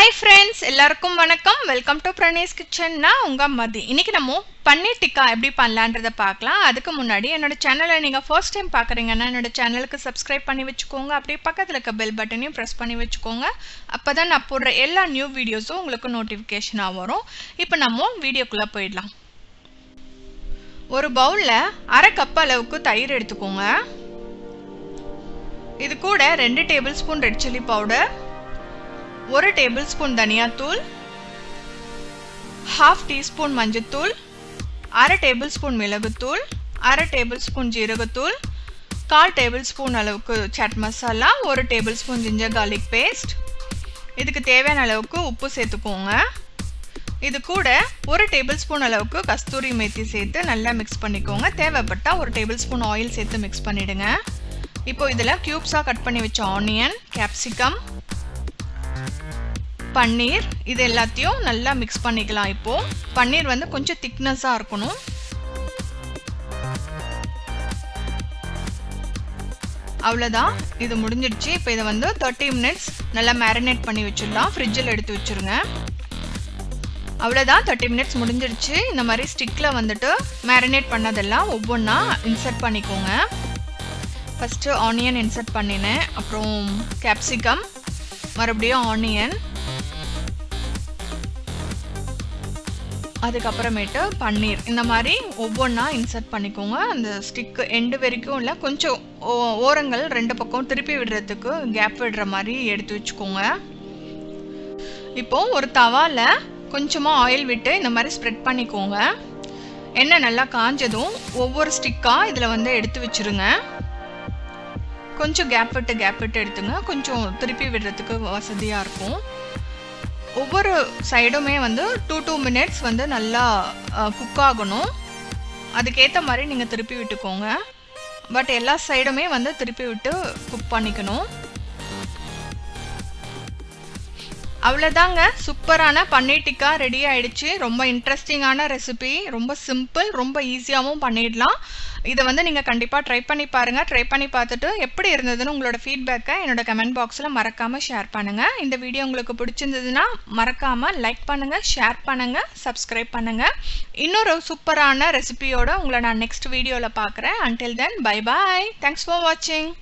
hi friends எல்லாருக்கும் வணக்கம் welcome to பிரணேஸ் kitchen நான் உங்கள் மதி இன்னைக்கு நம்ம பன்னீர் டிக்கா எப்படி பண்ணலான்றதை பார்க்கலாம் அதுக்கு முன்னாடி என்னோட சேனலை நீங்கள் ஃபர்ஸ்ட் டைம் பார்க்குறீங்கன்னா என்னோட சேனலுக்கு சப்ஸ்கிரைப் பண்ணி வச்சுக்கோங்க அப்படியே பக்கத்தில் இருக்க பெல் பட்டனையும் ப்ரெஸ் பண்ணி வச்சுக்கோங்க அப்போ தான் நான் போடுற எல்லா நியூ வீடியோஸும் உங்களுக்கு நோட்டிஃபிகேஷனாக வரும் இப்போ நம்ம வீடியோக்குள்ளே போயிடலாம் ஒரு பவுலில் அரை கப் அளவுக்கு தயிர் எடுத்துக்கோங்க இது கூட ரெண்டு tablespoon red chilli powder ஒரு டேபிள் ஸ்பூன் தனியாத்தூள் ஹாஃப் டீஸ்பூன் மஞ்சத்தூள் அரை டேபிள் ஸ்பூன் மிளகுத்தூள் அரை டேபிள் ஸ்பூன் ஜீரகத்தூள் கால் டேபிள் ஸ்பூன் அளவுக்கு சாட் மசாலா ஒரு tablespoon ginger garlic paste இதுக்கு தேவையான அளவுக்கு உப்பு சேர்த்துக்கோங்க இது கூட ஒரு டேபிள் ஸ்பூன் அளவுக்கு கஸ்தூரி மேத்தி சேர்த்து நல்லா மிக்ஸ் பண்ணிக்கோங்க தேவைப்பட்டால் ஒரு டேபிள் ஸ்பூன் ஆயில் சேர்த்து மிக்ஸ் பண்ணிவிடுங்க இப்போ இதில் க்யூப்ஸாக கட் பண்ணி வச்ச ஆனியன் கேப்சிகம் பன்னீர் இது எல்லாத்தையும் நல்லா மிக்ஸ் பண்ணிக்கலாம் இப்போ பன்னீர் வந்து கொஞ்சம் திக்னஸாக இருக்கணும் அவ்வளோதான் இது முடிஞ்சிடுச்சு இப்போ இதை வந்து தேர்ட்டி மினிட்ஸ் நல்லா மேரினேட் பண்ணி வச்சிடலாம் ஃப்ரிட்ஜில் எடுத்து வச்சுருங்க அவ்வளோதான் தேர்ட்டி மினிட்ஸ் முடிஞ்சிடுச்சு இந்த மாதிரி ஸ்டிக்கில் வந்துட்டு மேரினேட் பண்ணதெல்லாம் ஒவ்வொன்றா இன்சர்ட் பண்ணிக்கோங்க ஃபஸ்ட்டு ஆனியன் இன்சர்ட் பண்ணினேன் அப்புறம் கேப்சிகம் மறுபடியும் ஆனியன் அதுக்கப்புறமேட்டு பன்னீர் இந்த மாதிரி ஒவ்வொன்றா இன்சர்ட் பண்ணிக்கோங்க அந்த ஸ்டிக்கு எண்டு வரைக்கும் இல்லை கொஞ்சம் ஓரங்கள் ரெண்டு பக்கம் திருப்பி விடுறதுக்கு கேப் விடுற மாதிரி எடுத்து வச்சுக்கோங்க இப்போ ஒரு தவாவில் கொஞ்சமாக ஆயில் விட்டு இந்த மாதிரி ஸ்ப்ரெட் பண்ணிக்கோங்க எண்ணெய் நல்லா காஞ்சதும் ஒவ்வொரு ஸ்டிக்காக இதில் வந்து எடுத்து வச்சுருங்க கொஞ்சம் கேப் விட்டு கேப் விட்டு எடுத்துங்க கொஞ்சம் திருப்பி விடுறதுக்கு வசதியாக இருக்கும் ஒவ்வொரு சைடுமே வந்து டூ டூ மினிட்ஸ் வந்து நல்லா குக் ஆகணும் அதுக்கேற்ற மாதிரி நீங்கள் திருப்பி விட்டுக்கோங்க பட் எல்லா சைடுமே வந்து திருப்பி விட்டு குக் பண்ணிக்கணும் அவ்வளோதாங்க சூப்பரான பன்னீர் டிக்கா ரெடி ஆயிடுச்சு ரொம்ப இன்ட்ரெஸ்டிங்கான ரெசிபி ரொம்ப சிம்பிள் ரொம்ப ஈஸியாகவும் பண்ணிடலாம் இதை வந்து நீங்கள் கண்டிப்பாக ட்ரை பண்ணி பாருங்கள் ட்ரை பண்ணி பார்த்துட்டு எப்படி இருந்ததுன்னு உங்களோட ஃபீட்பேக்கை என்னோட கமெண்ட் பாக்ஸில் மறக்காமல் ஷேர் பண்ணுங்கள் இந்த வீடியோ உங்களுக்கு பிடிச்சிருந்ததுன்னா மறக்காமல் லைக் பண்ணுங்கள் ஷேர் பண்ணுங்கள் சப்ஸ்கிரைப் பண்ணுங்கள் இன்னொரு சூப்பரான ரெசிபியோட உங்களை நான் நெக்ஸ்ட் வீடியோவில் பார்க்குறேன் until then bye bye thanks for வாட்சிங்